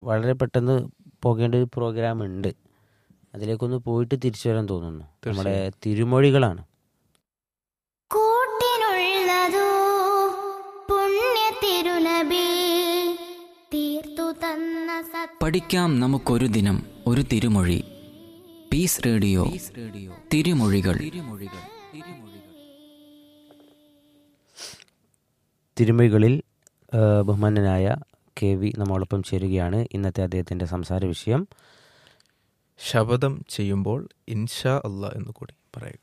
വളരെ പെട്ടെന്ന് പോകേണ്ട ഒരു പ്രോഗ്രാം ഉണ്ട് അതിലേക്കൊന്ന് പോയിട്ട് തിരിച്ചു വരാൻ തോന്നുന്നു നമ്മുടെ തിരുമൊഴികളാണ് കൂട്ടിനുള്ളതോ പുണ്യ തിരുനബി തീർത്തു തന്ന സത് പഠിക്കാം നമുക്കൊരു ദിനം ഒരു തിരുമൊഴി പീസ് റേഡിയോ റേഡിയോ തിരുമൊഴികൾ തിരുമൊഴികൾ തിരുമൊഴികളിൽ ആ, ബഹുമാന്യനായ കെ വി നമ്മോടൊപ്പം ചേരുകയാണ് ഇന്നത്തെ അദ്ദേഹത്തിൻ്റെ സംസാര വിഷയം ശപഥം ചെയ്യുമ്പോൾ ഇൻഷാ അള്ളാ എന്ന് കൂടി പറയുക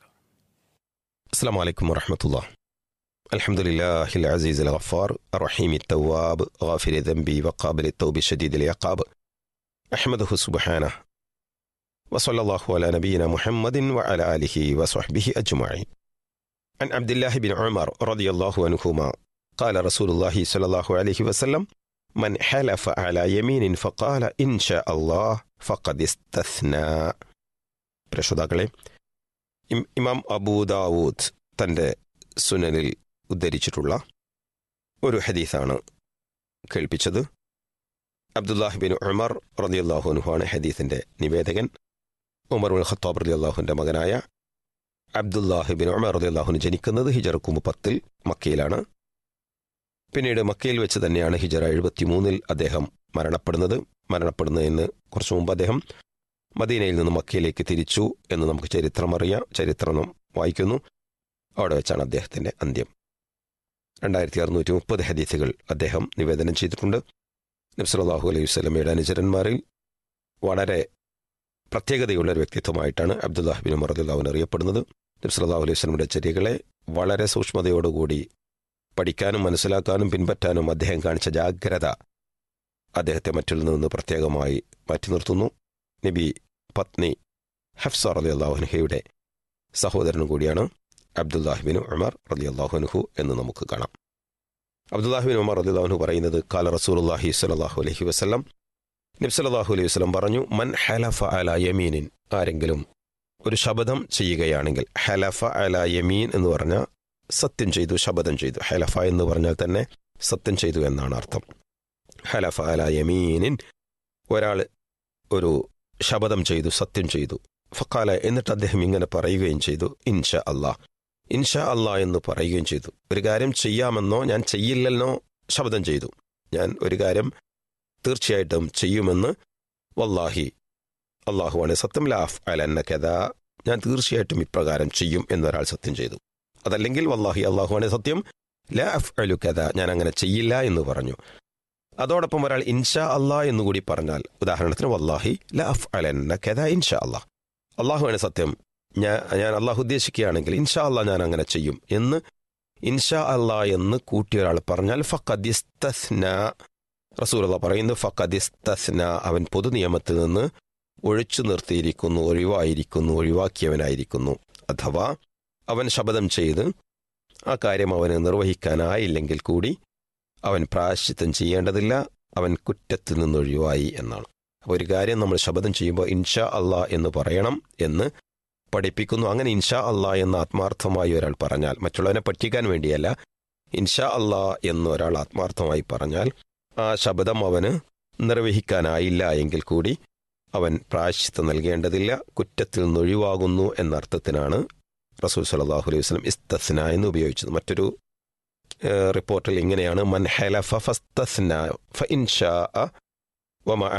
السلام عليكم ورحمة الله الحمد لله العزيز الغفار الرحيم التواب غافر ذنبي وقابل التوب شديد العقاب أحمده سبحانه وصلى الله على نبينا محمد وعلى آله وصحبه أجمعين عن عبد الله بن عمر رضي الله عنهما قال رسول الله صلى الله عليه وسلم من حلف على يمين فقال إن شاء الله فقد استثنى പ്രശ്രോതാക്കളെ ഇം- ഇമാം അബൂദാവൂദ് തൻ്റെ സുനനിൽ ഉദ്ധരിച്ചിട്ടുള്ള ഒരു ഹദീസാണ് കേൾപ്പിച്ചത് അബ്ദുല്ലാഹിബിൻ ഉമർ റളിയല്ലാഹു അൻഹുവാണ് ഹദീസിൻ്റെ നിവേദകൻ ഉമർ ഉൽ ഖത്താബ് റളിയല്ലാഹുവിൻ്റെ മകനായ അബ്ദുല്ലാഹിബിൻ ഉമർ റളിയല്ലാഹുവിന് ജനിക്കുന്നത് ഹിജറ പത്തിൽ മക്കയിലാണ് പിന്നീട് മക്കയിൽ വെച്ച് തന്നെയാണ് ഹിജറ എഴുപത്തിമൂന്നിൽ അദ്ദേഹം മരണപ്പെടുന്നത് മരണപ്പെടുന്നതിന് കുറച്ചു മുമ്പ് അദ്ദേഹം മദീനയിൽ നിന്ന് മക്കയിലേക്ക് തിരിച്ചു എന്ന് നമുക്ക് ചരിത്രം അറിയാം ചരിത്രം നാം വായിക്കുന്നു അവിടെ വെച്ചാണ് അദ്ദേഹത്തിന്റെ അന്ത്യം രണ്ടായിരത്തി അറുന്നൂറ്റി മുപ്പത് ഹദീസുകൾ അദ്ദേഹം നിവേദനം ചെയ്തിട്ടുണ്ട് നബ്സലാഹു അലൈഹി വസ്ലമയുടെ അനുചരന്മാരിൽ വളരെ പ്രത്യേകതയുള്ള ഒരു വ്യക്തിത്വമായിട്ടാണ് അബ്ദുല്ലാഹിബിൻ ഉമർ അബ്ദുല്ലാഹുൻ അറിയപ്പെടുന്നത് നബ്സലാഹു അലൈഹി വസ്ലമയുടെ ചര്യകളെ വളരെ സൂക്ഷ്മതയോടുകൂടി പഠിക്കാനും മനസ്സിലാക്കാനും പിൻപറ്റാനും അദ്ദേഹം കാണിച്ച ജാഗ്രത അദ്ദേഹത്തെ മറ്റിൽ നിന്ന് പ്രത്യേകമായി മാറ്റി നിർത്തുന്നു നബി പത്നി ഹഫ്സ റലി അള്ളാഹുൻഹയുടെ സഹോദരനും കൂടിയാണ് അബ്ദുല്ലാഹിബിൻ ഉമർ റലി അള്ളാഹുനുഹു എന്ന് നമുക്ക് കാണാം അബ്ദുല്ലാഹിബിൻ ഉമർ റലി അള്ളാഹുനു പറയുന്നത് കാല റസൂലുല്ലാഹി സ്വലല്ലാഹു അലൈഹി വസ്ലം നബ്സലാഹു അലൈഹി വസ്ലം പറഞ്ഞു മൻ ഹലഫ അല യമീനിൻ ആരെങ്കിലും ഒരു ശപഥം ചെയ്യുകയാണെങ്കിൽ ഹലഫ അല യമീൻ എന്ന് പറഞ്ഞാൽ സത്യം ചെയ്തു ശപഥം ചെയ്തു ഹലഫ എന്ന് പറഞ്ഞാൽ തന്നെ സത്യം ചെയ്തു എന്നാണ് അർത്ഥം ഹലഫ അല യമീനിൻ ഒരാൾ ഒരു ശപഥം ചെയ്തു സത്യം ചെയ്തു ഫക്കാല എന്നിട്ട് അദ്ദേഹം ഇങ്ങനെ പറയുകയും ചെയ്തു ഇൻഷ അല്ലാ ഇൻഷ അല്ലാ എന്ന് പറയുകയും ചെയ്തു ഒരു കാര്യം ചെയ്യാമെന്നോ ഞാൻ ചെയ്യില്ലെന്നോ ശബ്ദം ചെയ്തു ഞാൻ ഒരു കാര്യം തീർച്ചയായിട്ടും ചെയ്യുമെന്ന് വല്ലാഹി അള്ളാഹുവാണ് സത്യം ലാഫ് അലന്ന കഥ ഞാൻ തീർച്ചയായിട്ടും ഇപ്രകാരം ചെയ്യും എന്നൊരാൾ സത്യം ചെയ്തു അതല്ലെങ്കിൽ വല്ലാഹി അള്ളാഹുവാണ് സത്യം ലാ അഫ് അലു കഥ ഞാൻ അങ്ങനെ ചെയ്യില്ല എന്ന് പറഞ്ഞു അതോടൊപ്പം ഒരാൾ ഇൻഷാ അല്ലാ എന്നുകൂടി പറഞ്ഞാൽ ഉദാഹരണത്തിന് വല്ലാഹി ല അഫ് അലന്ന കഥ ഇൻഷാ അല്ലാ അള്ളാഹുവാണ് സത്യം ഞാൻ ഞാൻ അള്ളാഹു ഉദ്ദേശിക്കുകയാണെങ്കിൽ ഇൻഷാ അല്ലാ ഞാൻ അങ്ങനെ ചെയ്യും എന്ന് ഇൻഷാ അല്ലാ എന്ന് കൂട്ടിയ ഒരാൾ പറഞ്ഞാൽ ഫഖദിസ്തസ്ന റസൂലുള്ള പറയുന്നു ഫഖദിസ്തസ്ന അവൻ പൊതു നിയമത്തിൽ നിന്ന് ഒഴിച്ചു നിർത്തിയിരിക്കുന്നു ഒഴിവായിരിക്കുന്നു ഒഴിവാക്കിയവനായിരിക്കുന്നു അഥവാ അവൻ ശപഥം ചെയ്ത് ആ കാര്യം അവന് നിർവഹിക്കാനായില്ലെങ്കിൽ കൂടി അവൻ പ്രായശ്ചിത്തം ചെയ്യേണ്ടതില്ല അവൻ കുറ്റത്തിൽ നിന്നൊഴിവായി എന്നാണ് അപ്പോൾ ഒരു കാര്യം നമ്മൾ ശപഥം ചെയ്യുമ്പോൾ ഇൻഷാ അള്ളാ എന്ന് പറയണം എന്ന് പഠിപ്പിക്കുന്നു അങ്ങനെ ഇൻഷാ അള്ളാ എന്ന് ആത്മാർത്ഥമായി ഒരാൾ പറഞ്ഞാൽ മറ്റുള്ളവനെ പറ്റിക്കാൻ വേണ്ടിയല്ല ഇൻഷാ അള്ളാ എന്ന് ഒരാൾ ആത്മാർത്ഥമായി പറഞ്ഞാൽ ആ ശബ്ദം അവന് നിർവഹിക്കാനായില്ല എങ്കിൽ കൂടി അവൻ പ്രായശ്ചിത്തം നൽകേണ്ടതില്ല കുറ്റത്തിൽ നിന്നൊഴിവാകുന്നു എന്ന അർത്ഥത്തിനാണ് റസൂൽ സലാഹു അലൈഹി വസ്ലം ഇസ്തസ്ന എന്ന് ഉപയോഗിച്ചത് മറ്റൊരു ഏഹ്, റിപ്പോർട്ടിൽ ഇങ്ങനെയാണ് മൻ ഹലഫ ഫസ്തസ്ന ഫഇൻഷാ വമഅ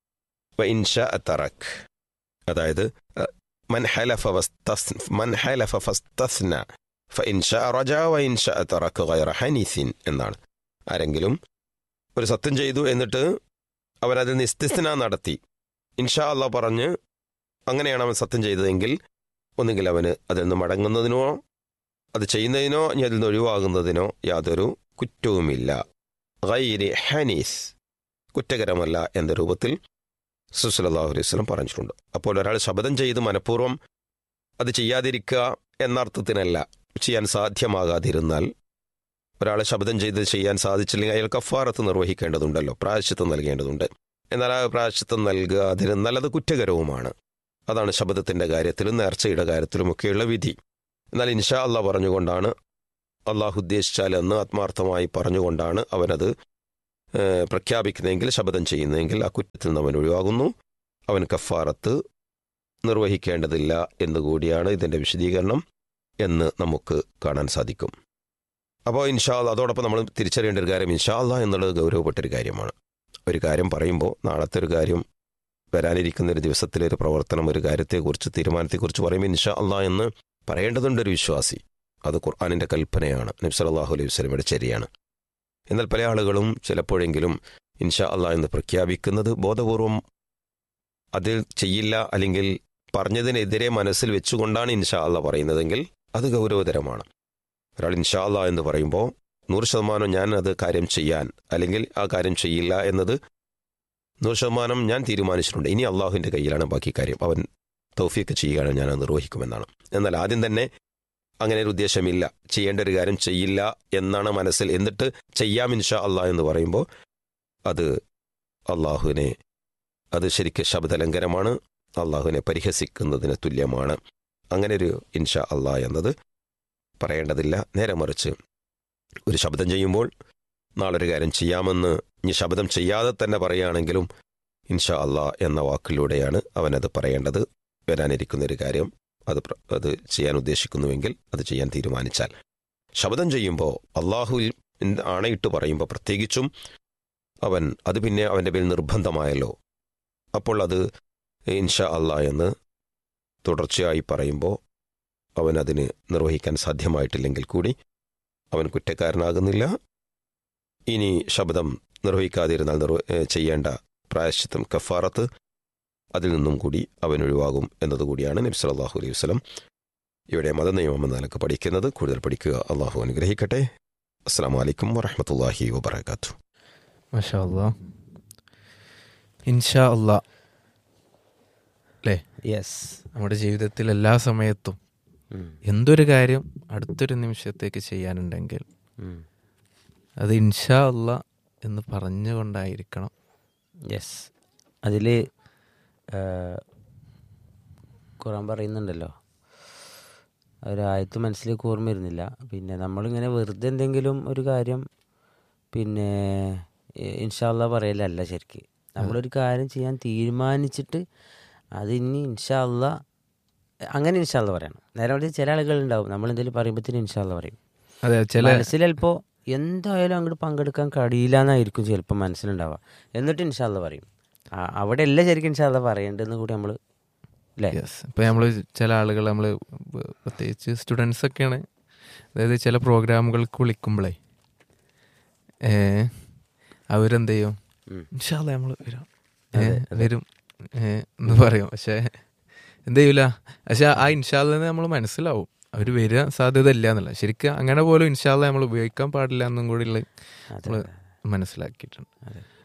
വഇൻഷാ തറക് അതായത് അഹ്, മൻ ഹലഫ വസ്തസ് മൻ ഹലഫ ഫസ്തസ്ന ഫഇൻഷാ റജ വഇൻഷാ തറക് ഗൈറ ഹനീസിൻ എന്നാണ് ആരെങ്കിലും ഒരു സത്യം ചെയ്തു എന്നിട്ട് അവൻ അതിൽ നിന്ന് ഇസ്തിസ്ന നടത്തി ഇൻഷാ അള്ളാഹ് പറഞ്ഞ് അങ്ങനെയാണ് അവൻ സത്യം ചെയ്തതെങ്കിൽ ഒന്നുകിൽ അവന് അതിൽ നിന്ന് മടങ്ങുന്നതിനോ അത് ചെയ്യുന്നതിനോ ഇനി അതിൽ നിന്ന് ഒഴിവാകുന്നതിനോ യാതൊരു കുറ്റവുമില്ല ഗൈരി ഹനീസ് കുറ്റകരമല്ല എന്ന രൂപത്തിൽ സുസലാഹു അലൈഹി വസ്ലം പറഞ്ഞിട്ടുണ്ട് അപ്പോൾ ഒരാൾ ശപഥം ചെയ്ത് മനഃപൂർവ്വം അത് ചെയ്യാതിരിക്കുക എന്ന അർത്ഥത്തിനല്ല ചെയ്യാൻ സാധ്യമാകാതിരുന്നാൽ ഒരാൾ ശബ്ദം ചെയ്ത് ചെയ്യാൻ സാധിച്ചില്ലെങ്കിൽ അയാൾ കഫാറത്ത് നിർവഹിക്കേണ്ടതുണ്ടല്ലോ പ്രായശ്ചിത്തം നൽകേണ്ടതുണ്ട് എന്നാൽ ആ പ്രായശ്ചിത്തം നൽകാതിരുന്നാൽ അത് കുറ്റകരവുമാണ് അതാണ് ശബ്ദത്തിന്റെ കാര്യത്തിലും നേർച്ചയുടെ കാര്യത്തിലുമൊക്കെയുള്ള വിധി എന്നാൽ ഇൻഷാ അള്ളാഹ് പറഞ്ഞുകൊണ്ടാണ് അള്ളാഹു ഉദ്ദേശിച്ചാൽ എന്ന് ആത്മാർത്ഥമായി പറഞ്ഞുകൊണ്ടാണ് അവനത് ഏഹ്, പ്രഖ്യാപിക്കുന്നതെങ്കിൽ ശപഥം ചെയ്യുന്നതെങ്കിൽ ആ കുറ്റത്തിൽ നിന്ന് അവൻ ഒഴിവാകുന്നു അവൻ കഫാറത്ത് നിർവഹിക്കേണ്ടതില്ല എന്നുകൂടിയാണ് ഇതിൻ്റെ വിശദീകരണം എന്ന് നമുക്ക് കാണാൻ സാധിക്കും അപ്പോൾ ഇൻഷാല്ല അതോടൊപ്പം നമ്മൾ തിരിച്ചറിയേണ്ട ഒരു കാര്യം ഇൻഷാല്ല എന്നുള്ളത് ഗൗരവപ്പെട്ടൊരു കാര്യമാണ് ഒരു കാര്യം പറയുമ്പോൾ നാളത്തെ ഒരു കാര്യം വരാനിരിക്കുന്ന ഒരു ദിവസത്തിലെ ഒരു പ്രവർത്തനം ഒരു കാര്യത്തെക്കുറിച്ച് തീരുമാനത്തെക്കുറിച്ച് പറയുമ്പോൾ ഇൻഷാ അള്ളാ എന്ന് പറയേണ്ടതുണ്ട് ഒരു വിശ്വാസി അത് ഖുർആാനിൻ്റെ കൽപ്പനയാണ് നബി സല്ലല്ലാഹു അലൈഹി വസല്ലമയുടെ ശരിയാണ് എന്നാൽ പല ആളുകളും ചിലപ്പോഴെങ്കിലും ഇൻഷാ അള്ളാ എന്ന് പ്രഖ്യാപിക്കുന്നത് ബോധപൂർവം അതിൽ ചെയ്യില്ല അല്ലെങ്കിൽ പറഞ്ഞതിനെതിരെ മനസ്സിൽ വെച്ചുകൊണ്ടാണ് ഇൻഷാ അള്ളാ പറയുന്നതെങ്കിൽ അത് ഗൗരവതരമാണ് ഒരാൾ ഇൻഷാ അള്ളാ എന്ന് പറയുമ്പോൾ നൂറ് ശതമാനം ഞാൻ അത് കാര്യം ചെയ്യാൻ അല്ലെങ്കിൽ ആ കാര്യം ചെയ്യില്ല എന്നത് നൂറ് ശതമാനം ഞാൻ തീരുമാനിച്ചിട്ടുണ്ട് ഇനി അള്ളാഹുവിൻ്റെ കയ്യിലാണ് ബാക്കി കാര്യം അവൻ തൗഫീക്ക് ചെയ്യുകയാണ് ഞാൻ അത് നിർവഹിക്കുമെന്നാണ് എന്നാൽ ആദ്യം തന്നെ അങ്ങനെ ഒരു ഉദ്ദേശമില്ല ചെയ്യേണ്ട ഒരു കാര്യം ചെയ്യില്ല എന്നാണ് മനസ്സിൽ എന്നിട്ട് ചെയ്യാം ഇൻഷാ അള്ളാഹ് എന്ന് പറയുമ്പോൾ അത് അള്ളാഹുവിനെ അത് ശരിക്ക് ശബ്ദലംഘനമാണ് അള്ളാഹുവിനെ പരിഹസിക്കുന്നതിന് തുല്യമാണ് അങ്ങനെ ഒരു ഇൻഷാ അള്ളാഹ് എന്നത് പറയേണ്ടതില്ല നേരെ മറിച്ച് ഒരു ശബ്ദം ചെയ്യുമ്പോൾ നാളെ ഒരു കാര്യം ചെയ്യാമെന്ന് ഇനി ശബ്ദം ചെയ്യാതെ തന്നെ പറയുകയാണെങ്കിലും ഇൻഷാ അള്ളാ എന്ന വാക്കിലൂടെയാണ് അവനത് പറയേണ്ടത് വരാനിരിക്കുന്ന ഒരു കാര്യം അത് പ്ര- അത് ചെയ്യാൻ ഉദ്ദേശിക്കുന്നുവെങ്കിൽ അത് ചെയ്യാൻ തീരുമാനിച്ചാൽ ശബ്ദം ചെയ്യുമ്പോൾ അള്ളാഹുവിൽ ആണയിട്ട് പറയുമ്പോൾ പ്രത്യേകിച്ചും അവൻ അത് പിന്നെ അവൻ്റെ മേൽ നിർബന്ധമായല്ലോ അപ്പോൾ അത് ഇൻഷാ അള്ളാ എന്ന് തുടർച്ചയായി പറയുമ്പോൾ അവൻ അതിന് നിർവഹിക്കാൻ സാധ്യമായിട്ടില്ലെങ്കിൽ കൂടി അവൻ കുറ്റക്കാരനാകുന്നില്ല ഇനി ശബ്ദം നിർവഹിക്കാതിരുന്നാൽ നിർവ ഏഹ് ചെയ്യേണ്ട പ്രായശ്ചിത്തം കഫാറത്ത് അതിൽ നിന്നും കൂടി അവൻ ഒഴിവാകും എന്നതുകൂടിയാണ് നബി സല്ലല്ലാഹു അലൈഹി വസല്ലം ഇവിടെ മതനിയമം എന്ന നിലക്ക് പഠിക്കുന്നത് കൂടുതൽ പഠിക്കുക അള്ളാഹു അനുഗ്രഹിക്കട്ടെ അസ്സാം വലൈക്കും വറഹമത്തല്ലാഹി വബർക്കാത്തു മഷാ അല്ലാ ഇൻഷാ അല്ലാ യെസ് നമ്മുടെ ജീവിതത്തിൽ എല്ലാ സമയത്തും എന്തൊരു കാര്യം അടുത്തൊരു നിമിഷത്തേക്ക് ചെയ്യാനുണ്ടെങ്കിൽ അത് ഇൻഷാ അല്ലാ എന്ന് പറഞ്ഞുകൊണ്ടായിരിക്കണം യെസ് അതിൽ ഖുറാൻ പറയുന്നുണ്ടല്ലോ ഒരായത്ത് മനസ്സിലേക്ക് ഓർമ്മ വരുന്നില്ല പിന്നെ നമ്മളിങ്ങനെ വെറുതെ എന്തെങ്കിലും ഒരു കാര്യം പിന്നെ ഇൻഷാല്ല പറയലല്ല ശരിക്ക് നമ്മളൊരു കാര്യം ചെയ്യാൻ തീരുമാനിച്ചിട്ട് അത് ഇനി ഇൻഷാല്ല അങ്ങനെ ഇൻഷാല്ല പറയണം നേരെ മറിച്ച് ചില ആളുകളുണ്ടാവും നമ്മൾ എന്തെങ്കിലും പറയുമ്പോഴത്തേനും ഇൻഷാല്ല പറയും അതെ ചില മനസ്സിൽ ചിലപ്പോൾ എന്തായാലും അങ്ങോട്ട് പങ്കെടുക്കാൻ കഴിയില്ല എന്നായിരിക്കും ചിലപ്പോൾ മനസ്സിലുണ്ടാവുക എന്നിട്ട് ഇൻഷാല്ല പറയും ആ- അവിടെ അല്ല ശരിക്കും ഇൻഷാല്ല പറയേണ്ടതെന്ന് കൂടി നമ്മൾ അല്ലേ യെസ് ഇപ്പം നമ്മൾ ചില ആളുകൾ നമ്മൾ പ്രത്യേകിച്ച് സ്റ്റുഡൻസ് ഒക്കെയാണ് അതായത് ചില പ്രോഗ്രാമുകൾക്ക് വിളിക്കുമ്പോഴേ ഏ, അവരെന്ത് ചെയ്യും ഉം. ഇൻഷാല്ല നമ്മൾ വരും ഏ, വരും ഏ, എന്ന് പറയും പക്ഷേ എന്ത് ചെയ്യൂല പക്ഷെ ആ ഇൻഷാല്ല നമ്മൾ മനസ്സിലാവും അവർ വരാൻ സാധ്യത ഇല്ല എന്നല്ല ശരിക്കും അങ്ങനെ പോലും ഇൻഷാല്ല നമ്മൾ ഉപയോഗിക്കാൻ പാടില്ല എന്നും കൂടി ഉള്ള അതെ, നമ്മൾ മനസ്സിലാക്കിയിട്ടുണ്ട് അതെ.